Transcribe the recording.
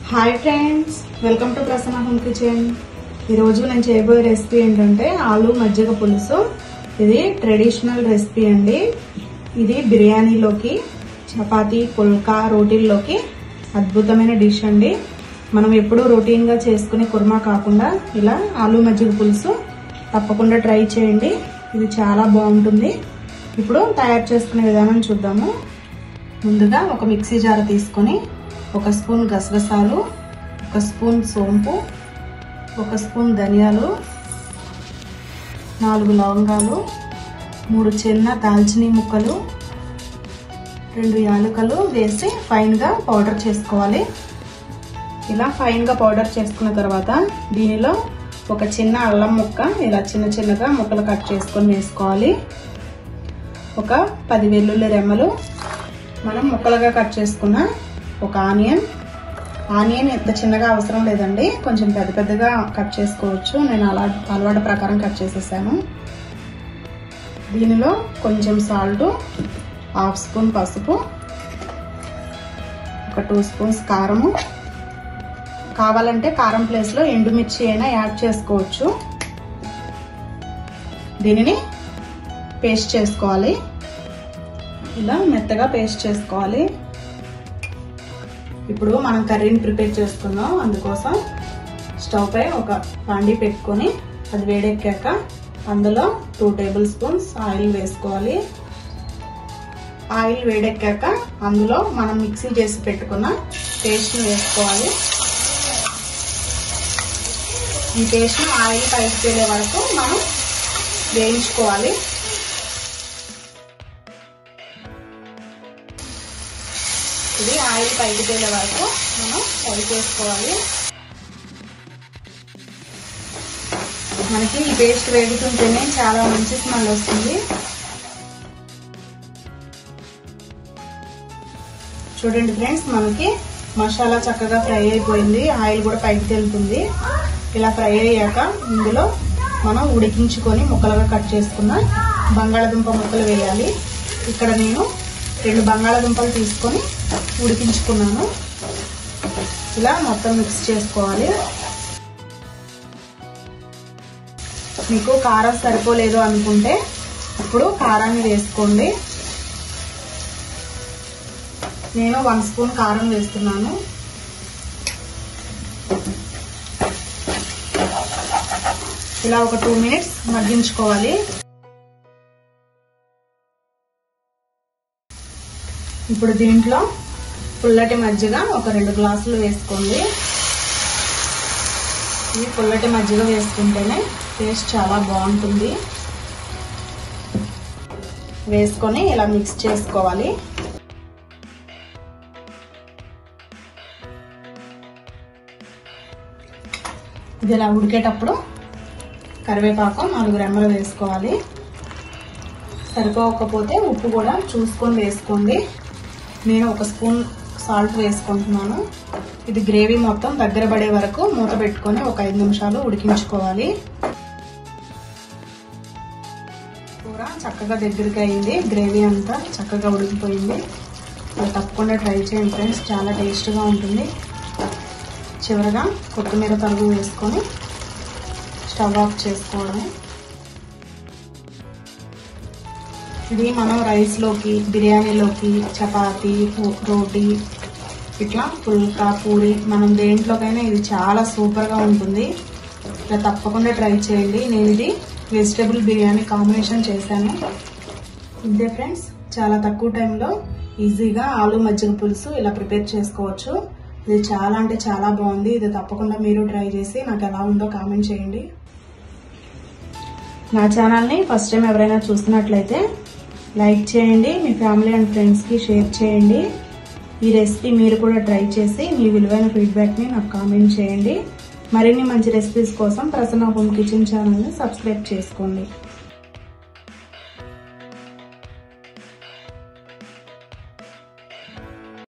hi friends welcome to Prasanna home kitchen ఈరోజు నేను చేయబోయే రెసిపీ ఏంటంటే ఆలు మజ్జిగ పులుసు ఇది ట్రెడిషనల్ రెసిపీ అండి ఇది బిర్యానీలోకి చపాతీ పుల్కా రోటీల్లోకి అద్భుతమైన డిష్ అండి మనం ఎప్పుడూ రొటీన్గా చేసుకునే కుర్మా కాకుండా ఇలా ఆలు మజ్జిగ పులుసు తప్పకుండా ట్రై చేయండి ఇది చాలా బాగుంటుంది ఇప్పుడు తయారు చేసుకునే విధానం చూద్దాము ముందుగా ఒక మిక్సీ జార్ తీసుకొని ఒక స్పూన్ గసగసాలు ఒక స్పూన్ సోంపు ఒక స్పూన్ ధనియాలు నాలుగు లవంగాలు మూడు చిన్న దాల్చిని ముక్కలు రెండు యాలకులు వేసి ఫైన్గా పౌడర్ చేసుకోవాలి ఇలా ఫైన్గా పౌడర్ చేసుకున్న తర్వాత దీనిలో ఒక చిన్న అల్లం ముక్క ఇలా చిన్న చిన్నగా ముక్కలు కట్ చేసుకొని వేసుకోవాలి ఒక పది వెల్లుల్లి రెమ్మలు మనం ముక్కలుగా కట్ చేసుకున్న ఒక ఆనియన్ ఆనియన్ ఎంత చిన్నగా అవసరం లేదండి కొంచెం పెద్ద పెద్దగా కట్ చేసుకోవచ్చు నేను అలా అలవాటు ప్రకారం కట్ చేసేసాను దీనిలో కొంచెం సాల్ట్ హాఫ్ స్పూన్ పసుపు ఒక టూ స్పూన్స్ కారము కావాలంటే కారం ప్లేస్లో ఎండుమిర్చి అయినా యాడ్ చేసుకోవచ్చు దీనిని పేస్ట్ చేసుకోవాలి ఇలా మెత్తగా పేస్ట్ చేసుకోవాలి ఇప్పుడు మనం కర్రీని ప్రిపేర్ చేసుకుందాం అందుకోసం స్టవ్ పై ఒక పాండి పెట్టుకొని అది వేడెక్కాక అందులో టూ టేబుల్ స్పూన్స్ ఆయిల్ వేసుకోవాలి ఆయిల్ వేడెక్కాక అందులో మనం మిక్సీ చేసి పెట్టుకున్న పేస్ట్ని వేసుకోవాలి ఈ పేస్ట్ని ఆయిల్ పైకి తేలే వరకు మనం వేయించుకోవాలి ఇది ఆయిల్ పైకి తేలే వరకు మనం ఫ్రై చేసుకోవాలి మనకి ఈ పేస్ట్ వేగుతుంటేనే చాలా మంచి స్మెల్ వస్తుంది చూడండి ఫ్రెండ్స్ మనకి మసాలా చక్కగా ఫ్రై అయిపోయింది ఆయిల్ కూడా పైకి తెలుతుంది ఇలా ఫ్రై అయ్యాక ఇందులో మనం ఉడికించుకొని ముక్కలుగా కట్ చేసుకున్న బంగాళదుంప ముక్కలు వేయాలి ఇక్కడ నేను రెండు బంగాళదుంపలు తీసుకొని ఉడికించుకున్నాను ఇలా మొత్తం మిక్స్ చేసుకోవాలి మీకు కారం సరిపోలేదు అనుకుంటే ఇప్పుడు కారాన్ని వేసుకోండి నేను వన్ స్పూన్ కారం వేస్తున్నాను ఇలా ఒక టూ మినిట్స్ మగ్గించుకోవాలి ఇప్పుడు దీంట్లో పుల్లటి మజ్జిగ ఒక రెండు గ్లాసులు వేసుకోండి ఈ పుల్లటి మజ్జిగ వేసుకుంటేనే టేస్ట్ చాలా బాగుంటుంది వేసుకొని ఇలా మిక్స్ చేసుకోవాలి ఇది ఇలా ఉడికేటప్పుడు కరివేపాకు నాలుగు రెమ్మలు వేసుకోవాలి సరిపోకపోతే ఉప్పు కూడా చూసుకొని వేసుకోండి నేను ఒక స్పూన్ సాల్ట్ వేసుకుంటున్నాను ఇది గ్రేవీ మొత్తం దగ్గర పడే వరకు మూత పెట్టుకొని ఒక ఐదు నిమిషాలు ఉడికించుకోవాలి కూర చక్కగా దగ్గరికి అయింది గ్రేవీ అంతా చక్కగా ఉడికిపోయింది అది తప్పకుండా ట్రై చేయండి ఫ్రెండ్స్ చాలా టేస్ట్గా ఉంటుంది చివరగా కొత్తిమీర తరుగు వేసుకొని స్టవ్ ఆఫ్ చేసుకోవడమే ఇది మనం రైస్లోకి బిర్యానీలోకి చపాతి రోటీ ఇట్లా పుల్కా పూరి మనం దేంట్లోకైనా ఇది చాలా సూపర్గా ఉంటుంది ఇలా తప్పకుండా ట్రై చేయండి నేను ఇది వెజిటేబుల్ బిర్యానీ కాంబినేషన్ చేశాను ఇంతే ఫ్రెండ్స్ చాలా తక్కువ టైంలో ఈజీగా ఆలు మజ్జిగ పులుసు ఇలా ప్రిపేర్ చేసుకోవచ్చు ఇది చాలా అంటే చాలా బాగుంది ఇది తప్పకుండా మీరు ట్రై చేసి నాకు ఎలా ఉందో కామెంట్ చేయండి నా ఛానల్ని ఫస్ట్ టైం ఎవరైనా చూస్తున్నట్లయితే లైక్ చేయండి మీ ఫ్యామిలీ అండ్ ఫ్రెండ్స్కి షేర్ చేయండి ఈ రెసిపీ మీరు కూడా ట్రై చేసి మీ విలువైన ఫీడ్బ్యాక్ని నాకు కామెంట్ చేయండి మరిన్ని మంచి రెసిపీస్ కోసం ప్రసన్న హోమ్ కిచెన్ ఛానల్ని సబ్స్క్రైబ్ చేసుకోండి